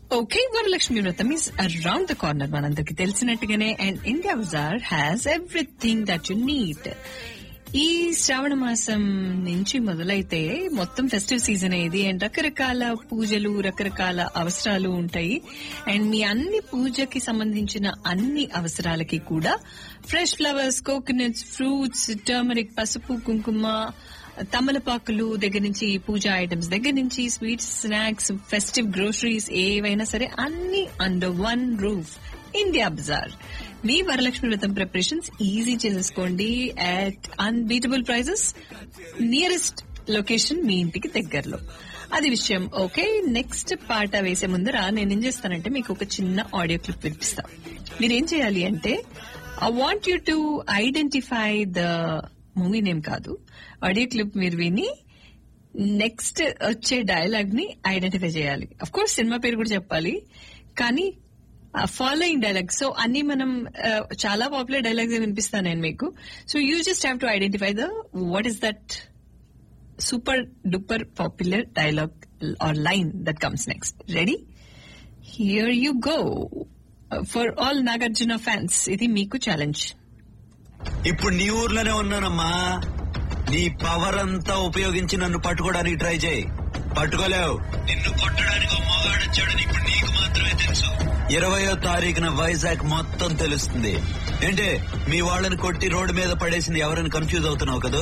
okay Varalakshmi వ్రతం is around the corner మనందరికి తెలిసినట్టుగానే and India bazaar has everything that you need ఈ శ్రావణ మాసం నుంచి మొదలైతే మొత్తం ఫెస్టివ్ సీజన్ ఇది అండ్ రకరకాల పూజలు రకరకాల అవసరాలు ఉంటాయి అండ్ మీ అన్ని పూజకి సంబంధించిన అన్ని అవసరాలకి కూడా fresh flowers coconuts fruits turmeric పసుపు కుంకుమ తమలపాకులు దగ్గర నుంచి పూజా ఐటమ్స్ దగ్గర నుంచి స్వీట్స్ స్నాక్స్ ఫెస్టివ్ గ్రోసరీస్ ఏవైనా సరే అన్ని under one roof India bazaar మీ వరలక్ష్మి వ్రతం ప్రిపరేషన్స్ ఈజీ చేసేసుకోండి at unbeatable prices nearest location మీ ఇంటికి దగ్గరలో అది విషయం ఓకే నెక్స్ట్ పాట వేసే ముందర నేను ఏం చేస్తానంటే మీకు ఒక చిన్న ఆడియో క్లిప్ వినిపిస్తా మీరేం చేయాలి అంటే I want you to identify the movie name కాదు ఆడియో క్లిప్ మీరు విని నెక్స్ట్ వచ్చే డైలాగ్ ని ఐడెంటిఫై చేయాలి అఫ్ కోర్స్ సినిమా పేరు కూడా చెప్పాలి కానీ ఫాలోయింగ్ డైలాగ్ సో అన్ని మనం ఆ, చాలా పాపులర్ డైలాగ్స్ వినిపిస్తాను నేను మీకు so you just have to identify the what is that super duper popular dialogue or line that comes next ready here you go for all Nagarjuna fans ఇది మీకు challenge ఇప్పుడు నీ ఊర్లోనే ఉన్నానమ్మా నీ పవర్ అంతా ఉపయోగించి నన్ను పట్టుకోవడానికి ట్రై చేయి పట్టుకోలేవు నిన్ను కొట్టడానికి ఓ మగాడు వచ్చాడని ఇప్పుడు నీకు మాత్రమే తెలుసు ఇరవయో తారీఖున వైజాగ్ మొత్తం తెలుస్తుంది ఏంటి మీ వాళ్ళని కొట్టి రోడ్డు మీద పడేసింది ఎవరైనా కన్ఫ్యూజ్ అవుతున్నావు కదా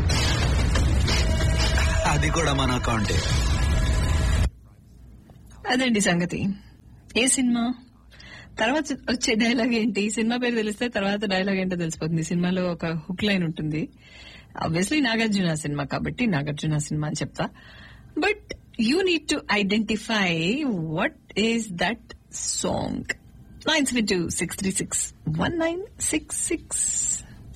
అది కూడా మన అకౌంటే అదండి సంగతి ఏ సినిమా తర్వాత వచ్చే డైలాగ్ ఏంటి సినిమా పేరు తెలిస్తే తర్వాత డైలాగ్ ఏంటో తెలిసిపోతుంది సినిమాలో ఒక హుక్ లైన్ ఉంటుంది ఆబ్వియస్లీ నాగార్జున సినిమా కాబట్టి నాగార్జున సినిమా అని చెప్తా but you need to identify what is that song nine seven two six three six one nine six six